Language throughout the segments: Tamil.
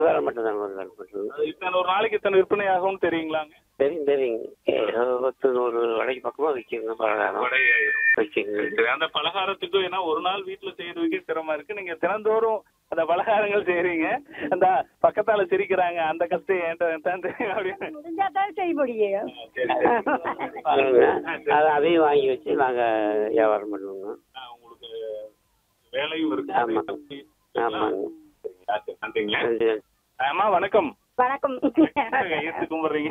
வேலை மட்டும் தான் வேலை மட்டும் அது இத்தனை ஒரு நாளைக்கு இத்தனை விற்பனை ஆகும்னு தெரியுங்களாங்க தெரியும் தெரியுங்க ஏதோ பத்து நூறு வடைக்கு பக்கமாக விற்கிங்க பலகாரம் வடை ஆயிரும் வச்சுங்க சரி, அந்த பலகாரத்துக்கும் ஏன்னா ஒரு நாள் வீட்டுல செய்யறதுக்கே சிரமமா இருக்கு நீங்க தினந்தோறும் அந்த பலகாரங்கள் செய்யறீங்க அந்த பக்கத்தால சிரிக்கிறாங்க அந்த கஷ்டம் என்கிட்ட தான் தெரியும் அப்படின்னு முடிஞ்சா தான் செய்ய முடியும் சரி, சரி. வாங்குங்க அதை அதையும் வாங்கி வச்சு நாங்கள் வியாபாரம் பண்ணுவோங்க ஆ, உங்களுக்கு வேலையும் இருக்கு ஆமாங்க. ஆமாங்க சரிங்களா, சரி, நன்றிங்க நன்றி அம்மா வணக்கம் வணக்கம் கையெழுத்து கும்பிடுறீங்க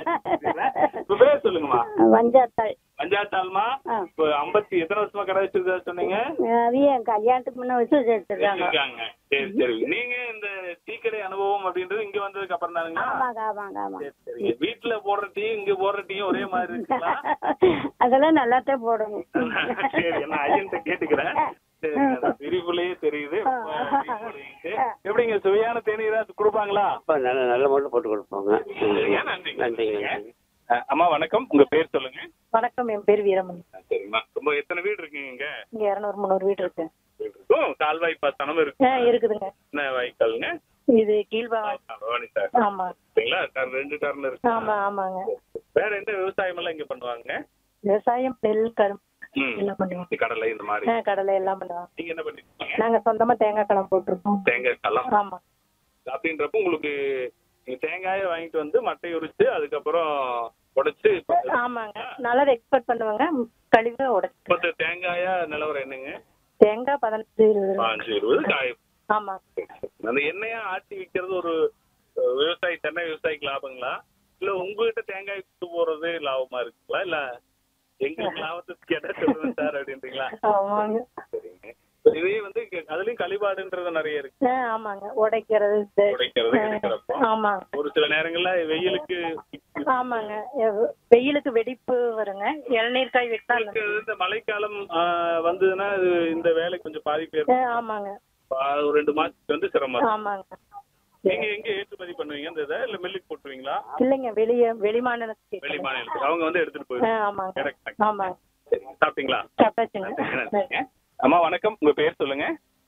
உங்க பேர் சொல்லுங்கம்மா வஞ்சாத்தாள் பஞ்சாயத்தால்மா ஆ. இப்போ ஐம்பத்தி எத்தனை வருஷமா கடை வச்சிருக்கா சொன்னீங்க அது என் கல்யாணத்துக்கு முன்ன வச்சு வச்சிருக்காங்க இருக்காங்க சரி சரி நீங்க இந்த டீ கடை அனுபவம் அப்படின்றது இங்க வந்ததுக்கு அப்புறம் தானுங்களா ஆமாங்க ஆமாங்க ஆமாங்க சரி சரிங்க வீட்டுல போடுற டீ இங்க போடுற டீயும் ஒரே மாதிரி இருக்குங்களா அதெல்லாம் நல்லாத்தான் போடணும் சரி நான் ஐயன்ட்ட கேட்டுக்கிறேன் சரி, அந்த விரிவுலயே தெரியுது டீ போடுவீங்க. எப்படிங்க சுவையான தேநீரா கொடுப்பாங்களா அப்போ நல்ல நல்ல மட்டும் போட்டு கொடுப்போங்க சரிங்க, நன்றிங்க. நன்றிங்க நன்றிங்க அஹ், அம்மா வணக்கம் உங்க பேர் சொல்லுங்க வணக்கம் என் பேர் வீரமணி சரிம்மா ரொம்ப எத்தனை வீடு இருக்குங்க இங்க இங்க இருநூறு முந்நூறு வீடு இருக்கு வீடு இருக்கும் கால்வாய் பாசனம் இருக்கு ஆ இருக்குதுங்க என்ன வாய்க்காலுங்க இது கீழ்பாவம் பவானி சார் ஆமா சரிங்களா டர்ன் ரெண்டு டர்ன் இருக்கு ஆமா ஆமாங்க வேற எந்த விவசாயம் எல்லாம் இங்க பண்ணுவாங்க விவசாயம் நெல் கரும்பு ம். எல்லாம் பண்ணுவோம் இந்த கடலை இந்த மாதிரி ஆ, கடலை எல்லாம் பண்ணுவோம் நீங்க என்ன பண்ணிருக்கீங்க நாங்க சொந்தமா தேங்காய் கலம் போட்டிருக்கோம் தேங்காய் கல்லாம் ஆமா அப்படின்றப்ப உங்களுக்கு நீங்க தேங்காயை வாங்கிட்டு வந்து மட்டை உரிச்சு அதுக்கப்புறம் உடைச்சு ஆமாங்க நல்லா எக்ஸ்போர்ட் பண்ணுவாங்க கழிவு உடைச்சு இப்ப தேங்காயா நிலவரம் என்னங்க தேங்காய் பதினஞ்சு இருபது ரூபா. பாஞ்சு இருபது காயம் ஆமா அந்த எண்ணெயா ஆட்டி விற்கிறது ஒரு அஹ், விவசாயி தென்னை விவசாயிக்கு லாபங்களா இல்ல உங்ககிட்ட தேங்காய் விட்டு போறது லாபமா இருக்குங்களா இல்ல எங்களுக்கு லாபத்துக்கு கேட்டா சொல்லுங்க சார் அப்படின்றீங்களா ஆமாங்க சரிங்க இப்ப இதே வந்து இங்க அதுலயும் கழிபாடுன்றது நிறைய இருக்கு ஆ, ஆமாங்க உடைக்கிறது இது. உடைக்கிறது எடுக்கிறப்போ ஆமாங்க ஒரு சில நேரங்கள்ல வெயிலுக்கு ஆமாங்க எவ்- வெயிலுக்கு வெடிப்பு வருங்க இளநீர் காய் வெட்டா உங்களுக்கு இந்த மழைக்காலம் ஆஹ், வந்ததுன்னா இது இந்த வேலை கொஞ்சம் பாதிப்பு ஆ, ஏற்படும் ஆமாங்க ஆஹ், ஒரு ரெண்டு மாசத்துக்கு வந்து சிரமம் இருக்கும். ஆமாங்க நீங்க எங்க ஏற்றுமதி பண்ணுவீங்க இந்த இதை இல்ல மில்லுக்கு போட்டுருவீங்களா இல்லைங்க வெளிய வெளி மாநிலத்துக்கு வெளி மாநிலத்துக்கு அவங்க வந்து எடுத்துட்டு ஆ, போயிருவாங்க ஆமாங்க Correct. ஆமாங்க சரிங்க. சாப்பிட்டீங்களா சாப்பிட்டாச்சுங்க நன்றிங்க. அம்மா வணக்கம் உங்க பேர் சொல்லுங்க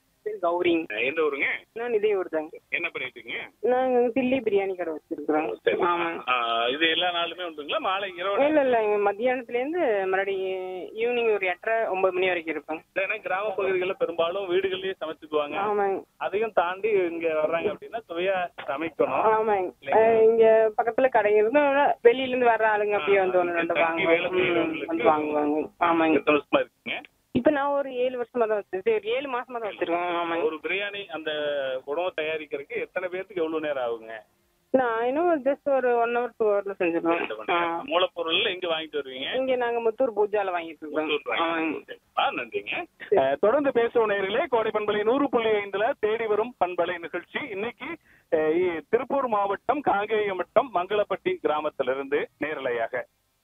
கௌரிங் அஹ், எந்த ஊருங்க நான் இதே ஊர் தாங்க என்ன பண்ணிட்டு இருக்கீங்க நாங்க தில்லி பிரியாணி கடை வச்சிருக்கிறோம் சரி. ஆமாங்க ஆஹ், இது எல்லா நாளுமே உண்டுங்களா மாலை இரவு இல்ல இல்ல இங்க மத்தியானத்துல இருந்து மறுபடியும் ஈவினிங் ஒரு எட்டரை ஒன்பது மணி வரைக்கும் இருப்பேங்க ஏன்னா கிராம பகுதிகளில் பெரும்பாலும் வீடுகள்லயே சமைச்சுக்குவாங்க ஆமாங்க அதையும் தாண்டி இங்க வர்றாங்க அப்படின்னா சுவையா சமைக்கணும் ஆமாங்க அஹ் இங்க பக்கத்துல கடை இருந்து வெளியில இருந்து வர்ற ஆளுங்க அப்படியே வந்து ஒன்று ரெண்டு தங்கி வேலை வாங்குவாங்க ம், செய்யறவங்களுக்கு வந்து வாங்குவாங்க ஆமாங்க எத்தனை வருஷமா இருக்குங்க இப்ப நான் ஒரு ஏழு வருஷமா தான் வச்சிருக்கேன் ஒரு ஏழு மாசமா தான் வச்சிருக்கேன் ஆமாங்க ஒரு பிரியாணி அந்த உணவு தயாரிக்கிறதுக்கு எத்தனை பேருக்கு எவ்வளவு நேரம் ஆகுங்க நான் இன்னும் ஜஸ்ட் ஒரு ஒன் ஹவர் டூ ஹவர்ல ரெண்டு மணி செஞ்சிருவேன் ஆ. நேரம். மூலப்பொருள் எங்க வாங்கிட்டு வருவீங்க இங்க நாங்க முத்தூர் பூஜால வாங்கிட்டு இருக்கோம் முத்தூர் ஆமாங்க வாங்கிட்டு ஆ, நன்றிங்க அஹ், தொடர்ந்து பேசும் நேர்களே கோடை பண்பலை நூறு புள்ளி ஐந்துல தேடி வரும் பண்பலை நிகழ்ச்சி இன்னைக்கு அஹ், இ- திருப்பூர் மாவட்டம் காங்கேயம் வட்டம் மங்களப்பட்டி கிராமத்திலிருந்து நேரலையாக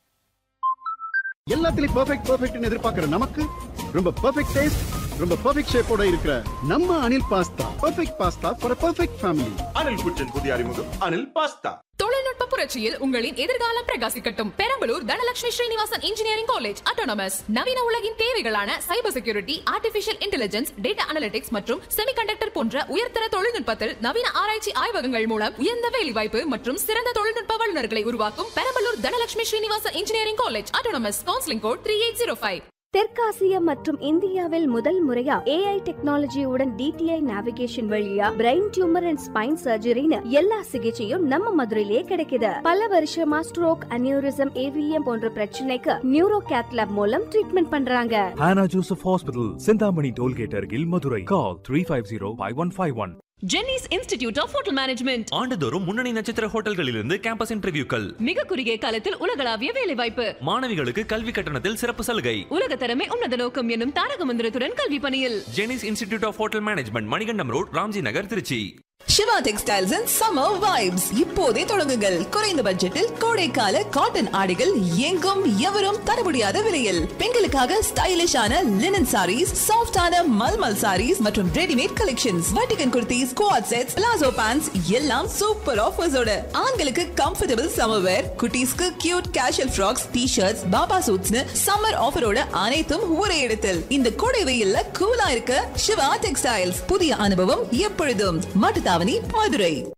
எல்லாத்துலயும் பெர்ஃபெக்ட் பெர்ஃபெக்ட்னு எதிர்பார்க்கிற நமக்கு ரொம்ப பெர்ஃபெக்ட் டேஸ்ட் ரொம்ப பெர்ஃபெக்ட் ஷேப்போட இருக்கிற நம்ம Anil pasta perfect pasta for perfect family Anil kitchen புதிய அறிமுகம் அனில் பாஸ்தா தொழில்நுட்ப புரட்சியில் உங்களின் எதிர்காலம் பிரகாசிக்கட்டும் Perambalur Dhanalakshmi Srinivasan engineering college autonomous நவீன உலகின் தேவைகளான cyber security artificial intelligence data analytics மற்றும் செமிகண்டக்டர் போன்ற உயர்தர தொழில்நுட்பத்தில் நவீன ஆராய்ச்சி ஆய்வகங்கள் மூலம் உயர்ந்த வேலைவாய்ப்பு மற்றும் சிறந்த தொழில்நுட்ப வல்லுநர்களை உருவாக்கும் Perambalur Dhanalakshmi Srinivasan engineering college autonomous counselling code three eight zero five தெற்காசிய மற்றும் இந்தியாவில் முதல் முறையா ஏஐ டெக்னாலஜியுடன் டிடிஐ நேவிகேஷன் வழியா பிரெயின் டியூமர் அண்ட் ஸ்பைன் சர்ஜரின்னு எல்லா சிகிச்சையும் நம்ம மதுரையிலே கிடைக்குது பல வருஷமா ஸ்ட்ரோக் அனியூரிசம் ஏவிஎம் போன்ற பிரச்சனைக்கு நியூரோ கேத்லாப் மூலம் ட்ரீட்மெண்ட் பண்றாங்க Hannah Joseph Hospital, Sindhamani Tollgate Argil, Madurai. Call 350-5151. Jenneys institute of hotel management ஆண்டுதோறும் முன்னணி நட்சத்திர ஹோட்டல்களிலிருந்து கேம்பஸ் இன்டர்வியூக்கள் மிக குறுகிய காலத்தில் உலகளாவிய வேலைவாய்ப்பு மாணவிகளுக்கு கல்வி கட்டணத்தில் சிறப்பு சலுகை உலக தரமே உன்னத நோக்கம் என்னும் தாரக மந்திரத்துடன் கல்வி பணியில் Jenneys institute of hotel management Manikandam road Ramji Nagar Trichy Siva textiles and summer vibes இப்போதே தொடங்குங்கள் குறைந்த பட்ஜெட்டில் கோடைக்கால காட்டன் ஆடைகள் எங்கும் எவரும் தர முடியாத விலையில் பெண்களுக்காக ஸ்டைலிஷான லினன் சாரீஸ் சாஃப்டான மல்மல் சாரீஸ் மற்றும் ரெடிமேட் கலெக்ஷன்ஸ் வட்டிகன் குர்த்திஸ் குவாட் செட்ஸ் பிளாசோ பேண்ட்ஸ் எல்லாம் சூப்பர் ஆஃபர்ஸோட ஆண்களுக்கு கம்ஃபர்டபுள் சம்மர் வேர் குட்டீஸ்க்கு cute casual frocks T shirts பாபா சூட்ஸ்னு சம்மர் ஆஃபரோட அனைத்தும் ஒரே இடத்தில் இந்த கோடை வெயில்ல கூலா இருக்க சிவா டெக்ஸ்டைல்ஸ் புதிய அனுபவம் எப்பொழுதும் மட்டுத்தாவணி மதுரை